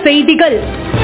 செய்திகள்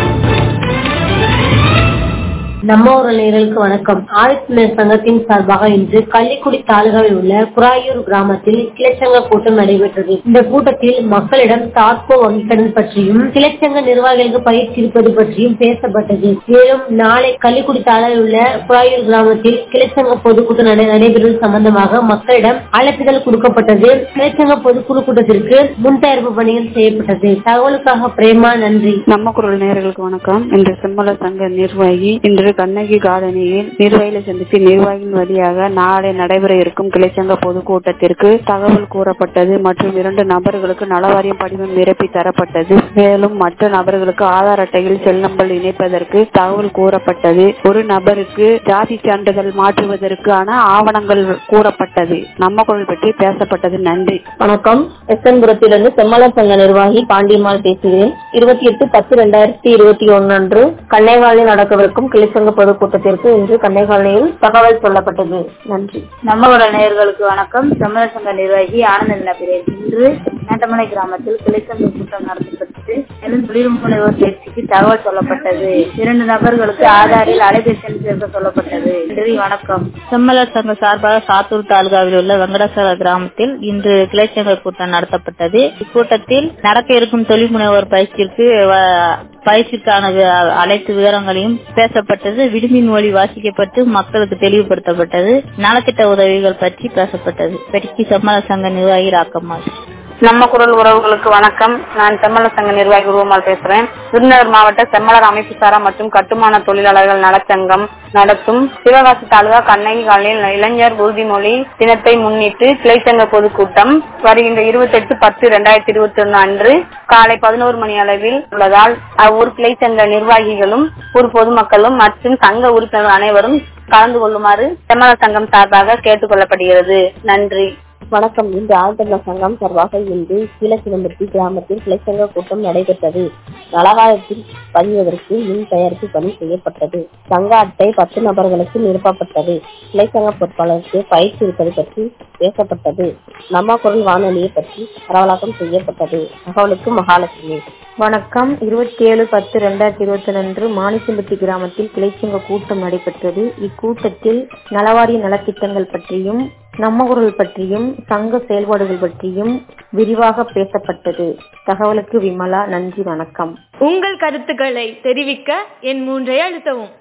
நம்ம ஒரு நேயர்களுக்கு வணக்கம் ஆதித்யர் சங்கத்தின் சார்பாக இன்று கள்ளிக்குடி தாலுகாவில் உள்ள குராயூர் கிராமத்தில் கிளைச்சங்க கூட்டம் நடைபெற்றது இந்த கூட்டத்தில் மக்களிடம் தாட்கோ வங்கிக்கடன் பற்றியும் கிளைச்சங்க நிர்வாகிகளுக்கு பயிற்சி இருப்பது பற்றியும் பேசப்பட்டது மேலும் நாளை கள்ளிக்குடி தாலுகாவில் உள்ள குராயூர் கிராமத்தில் கிளைச்சங்க பொதுக்கூட்டம் நடை- நடைபெறுவது சம்பந்தமாக மக்களிடம் அழைப்புதல் கொடுக்கப்பட்டது கிளைச்சங்க பொதுக்குழு கூட்டத்திற்கு முன் தயாரிப்பு பணிகள் செய்யப்பட்டது தகவலுக்காக பிரேமா நன்றி நம்ம குரல் நேயர்களுக்கு வணக்கம் இன்று செம்மல சங்க நிர்வாகி இன்று கண்ணகி காலனியில் நிர்வாகிகளை சந்தித்து நிர்வாகியின் வழியாக நாளை நடைபெற இருக்கும் கிளைச்சங்க பொதுக்கூட்டத்திற்கு தகவல் கூறப்பட்டது மற்றும் இரண்டு நபர்களுக்கு நலவாரியம் படிவம் நிரப்பி தரப்பட்டது மேலும் மற்ற நபர்களுக்கு ஆதார் அட்டையில் செல் நம்பர் இணைப்பதற்கு தகவல் கூறப்பட்டது ஒரு நபருக்கு ஜாதி சான்றிதழ் மாற்றுவதற்கான ஆவணங்கள் கூறப்பட்டது நம்ம குரல் பற்றி பேசப்பட்டது நன்றி வணக்கம் எஸ்என்புரத்திலிருந்து செம்மலர் சங்க நிர்வாகி பாண்டியம்மாள் பேசுகிறேன் இருபத்தி எட்டு பத்து ரெண்டாயிரத்தி இருபத்தி ஒன்னு அன்று கண்ணைகாலில் நடக்கவிருக்கும் கிளைச்சங்க பொதுக்கூட்டத்திற்கு இன்று கண்ணைகாலில் தகவல் சொல்லப்பட்டது நன்றி நம்ம குரல் நேயர்களுக்கு வணக்கம் தமிழக சங்க நிர்வாகி ஆனந்த நிலப்பிரேன் இன்று நாட்டமலை கிராமத்தில் கிளைச்சங்க கூட்டம் நடத்தப்பட்டது மேலும் தொழில் முனைவோர் பயிற்சிக்கு தகவல் சொல்லப்பட்டது இரண்டு நபர்களுக்கு ஆதாரில் அலைபேசி எண் சேர்க்க சொல்லப்பட்டது நன்றி வணக்கம் செம்மலர் சங்க சார்பாக சாத்தூர் தாலுகாவில் உள்ள வெங்கடேஸ்வர கிராமத்தில் இன்று கிளைச்சங்க கூட்டம் நடத்தப்பட்டது இக்கூட்டத்தில் நடக்க இருக்கும் தொழில் முனைவோர் பயிற்சிக்கு வ- பயிற்சிக்கான வி- அனைத்து விவரங்களையும் பேசப்பட்டது விடுமின் மொழி வாசிக்கப்பட்டு மக்களுக்கு தெளிவுபடுத்தப்பட்டது நலத்திட்ட உதவிகள் பற்றி பேசப்பட்டது பெருக்கி சம்மள சங்க நிர்வாகி ராக்கம்மாள் நம்ம குரல் உறவுகளுக்கு வணக்கம் நான் செம்மலர் சங்க நிர்வாகி உருவமால் பேசுறேன் விருதுநகர் மாவட்ட செம்மலர் அமைப்பு சாரா மற்றும் கட்டுமான தொழிலாளர்கள் நலச்சங்கம் நடத்தும் சிவகாசி தாலுகா கண்ணகி காலையில் இளைஞர் உறுதிமொழி தினத்தை முன்னிட்டு கிளைச்சங்க பொதுக்கூட்டம் வருகின்ற இருபத்தி எட்டு பத்து இரண்டாயிரத்தி இருபத்தி ஒன்னு அன்று காலை பதினோரு மணி அளவில் உள்ளதால் அவ்வூர் கிளைச்சங்க நிர்வாகிகளும் ஊர் பொதுமக்களும் மற்றும் சங்க உறுப்பினர்கள் அனைவரும் கலந்து கொள்ளுமாறு செம்மலர் சங்கம் சார்பாக கேட்டுக் கொள்ளப்படுகிறது நன்றி வணக்கம் இன்று ஆழ்த்தமிழ சங்கம் சார்பாக இன்று கீழச்சிலம்பட்டி கிராமத்தில் கிளைச்சங்க கூட்டம் நடைபெற்றது நலவாயத்தில் பதிவதற்கு மின் தயாரிப்பு பணி செய்யப்பட்டது சங்க அட்டை பத்து நபர்களுக்கு நிரப்பப்பட்டது கிளைச்சங்க பொறுப்பாளருக்கு பயிற்சி இருப்பது பற்றி பேசப்பட்டது நம்ம குரல் வானொலியை பற்றி பரவலாக்கம் செய்யப்பட்டது தகவலுக்கு மகாலட்சுமி வணக்கம் இருபத்தி ஏழு பத்து ரெண்டாயிரத்தி இருபத்தி அன்று மாணிக்கம்பட்டி கிராமத்தில் கிளைச்சங்க கூட்டம் நடைபெற்றது இக்கூட்டத்தில் நலவாரிய நலத்திட்டங்கள் பற்றியும் நம்ம குரல் பற்றியும் சங்க செயல்பாடுகள் பற்றியும் விரிவாக பேசப்பட்டது தகவலுக்கு விமலா நன்றி வணக்கம் உங்கள் கருத்துக்களை தெரிவிக்க என் மூன்றை அழுத்தவும்